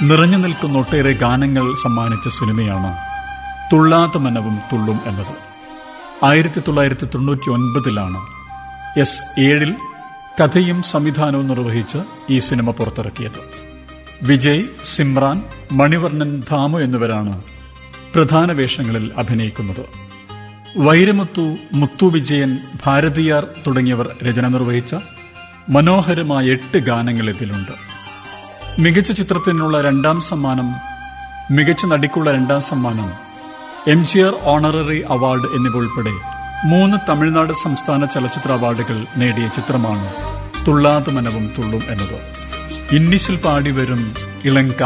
നിറഞ്ഞു നിൽക്കുന്ന ഒട്ടേറെ ഗാനങ്ങൾ സമ്മാനിച്ച സിനിമയാണ് തുള്ളാത്ത മനവും തുള്ളും എന്നത് ആയിരത്തി തൊള്ളായിരത്തി തൊണ്ണൂറ്റി ഒൻപതിലാണ് എസ് ഏഴിൽ കഥയും സംവിധാനവും നിർവഹിച്ച് ഈ സിനിമ പുറത്തിറക്കിയത് വിജയ് സിമ്രാൻ മണിവർണ്ണൻ ധാമു എന്നിവരാണ് പ്രധാന വേഷങ്ങളിൽ അഭിനയിക്കുന്നത് വൈരമുത്തു മുത്തു വിജയൻ ഭാരതിയാർ തുടങ്ങിയവർ രചന നിർവഹിച്ച മനോഹരമായ എട്ട് ഗാനങ്ങൾ ഇതിലുണ്ട് മികച്ച ചിത്രത്തിനുള്ള രണ്ടാം സമ്മാനം മികച്ച നടിക്കുള്ള രണ്ടാം സമ്മാനം M G R honorary award എന്നിവ ഉൾപ്പെടെ മൂന്ന് തമിഴ്നാട് സംസ്ഥാന ചലച്ചിത്ര അവാർഡുകൾ നേടിയ ചിത്രമാണ് തുള്ളാത്ത മനവും തുള്ളും എന്നത് ഇന്നിശിൽ പാടി വരും ഇളങ്ക